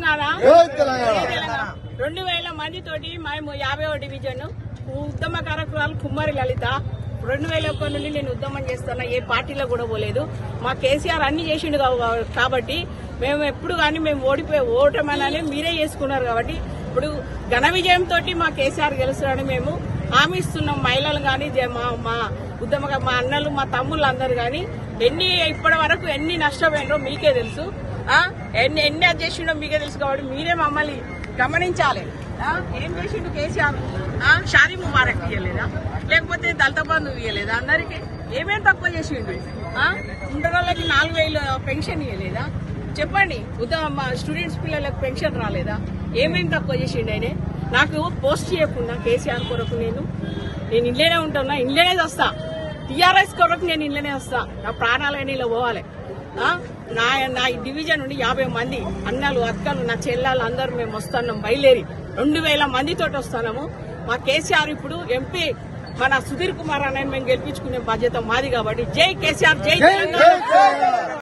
తెలంగాణ జై తెలంగాణ. జై తెలంగాణ. రెండు వేల మంది తోటి మేము యాభై డివిజన్ ఉత్తమ కార్యక్రమాలు కుమ్మరి లలిత రెండు వేల ఒక్క నుండి నేను ఉద్యమం చేస్తున్నా ఏ పార్టీలో కూడా పోలేదు మా కేసీఆర్ అన్ని చేసిండు కావ- కాబట్టి మేము ఎప్పుడు కానీ మేము ఓడిపోయి ఓటమని మీరే చేసుకున్నారు కాబట్టి ఇప్పుడు ఘన విజయంతో మా కేసీఆర్ గెలుస్తారని మేము హామీ ఇస్తున్నాం మహిళలు కానీ మా మా ఉద్యమ మా అన్నలు మా తమ్ముళ్ళు అందరు కానీ ఎన్ని ఇప్పటి వరకు ఎన్ని నష్టపోయినో మీకే తెలుసు ఆ ఎన్ని ఎన్ని అది చేసిండో మీకే తెలుసు కాబట్టి మీరే మమ్మల్ని గమనించాలి ఆ, ఏం చేసిండు కేసీఆర్ ఆ, షాదీ ముబారక్ ఇయ్యలేదా లేకపోతే దళిత బంధు ఇయ్యలేదా అందరికి ఏమేం తక్కువ చేసిండు ఆ, ఉండే వాళ్ళకి నాలుగు వేలు పెన్షన్ ఇయ్యలేదా చెప్పండి ఉద్యమ మా స్టూడెంట్స్ పిల్లలకు పెన్షన్ రాలేదా ఏమేం తక్కువ చేసిండు ఆయన నాకు పోస్ట్ చేయకుండా కేసీఆర్ కొరకు నేను నేను ఇంట్లోనే ఉంటున్నా ఇంట్లోనే వస్తా టీఆర్ఎస్ కొరకు నేను ఇంట్లోనే వస్తా నా ప్రాణాలైన ఇలా పోవాలి ఆ? నా నా ఈ డివిజన్ నుండి యాభై మంది అన్నలు అక్కలు నా చెల్లెలు అందరూ మేము వస్తున్నాం బయలుదేరి రెండు వేల మందితో వస్తున్నాము మా కేసీఆర్ ఇప్పుడు ఎంపీ మన సుధీర్ కుమార్ అన్నని మేము గెలిపించుకునే బాధ్యత మాది కాబట్టి జై కేసీఆర్ జై జై తెలంగాణ తెలంగాణ